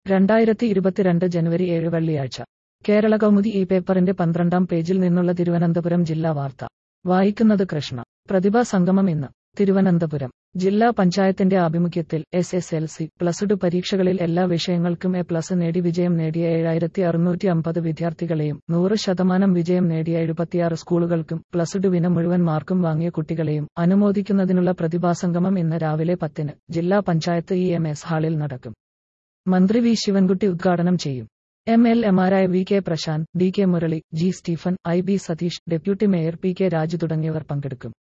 രണ്ടായിരത്തി ഇരുപത്തിരണ്ട് ജനുവരി ഏഴ് വെള്ളിയാഴ്ച കേരള കൗമുദി ഈ പേപ്പറിന്റെ പന്ത്രണ്ടാം പേജിൽ നിന്നുള്ള തിരുവനന്തപുരം ജില്ലാ വാർത്ത വായിക്കുന്നത് കൃഷ്ണ പ്രതിഭാ സംഗമം ഇന്ന് തിരുവനന്തപുരം ജില്ലാ പഞ്ചായത്തിന്റെ ആഭിമുഖ്യത്തിൽ S S L C plus two പരീക്ഷകളിൽ എല്ലാ വിഷയങ്ങൾക്കും എ പ്ലസ് നേടി വിജയം നേടിയ ഏഴായിരത്തി അറുന്നൂറ്റി അമ്പത് വിദ്യാർത്ഥികളെയും നൂറ് ശതമാനം വിജയം നേടിയ എഴുപത്തിയാറ് സ്കൂളുകൾക്കും പ്ലസ് ടുവിന് മുഴുവൻ മാർക്കും വാങ്ങിയ കുട്ടികളെയും അനുമോദിക്കുന്നതിനുള്ള പ്രതിഭാസംഗമം ഇന്ന് രാവിലെ പത്തിന് ജില്ലാ പഞ്ചായത്ത് ഇ എം എസ് ഹാളിൽ നടക്കും മന്ത്രി വി ശിവൻകുട്ടി ഉദ്ഘാടനം ചെയ്യും എം എൽ എമാരായ V K Prasanth D K Murali G Stephen I B Satheesh deputy mayor P K Raju തുടങ്ങിയവർ പങ്കെടുക്കും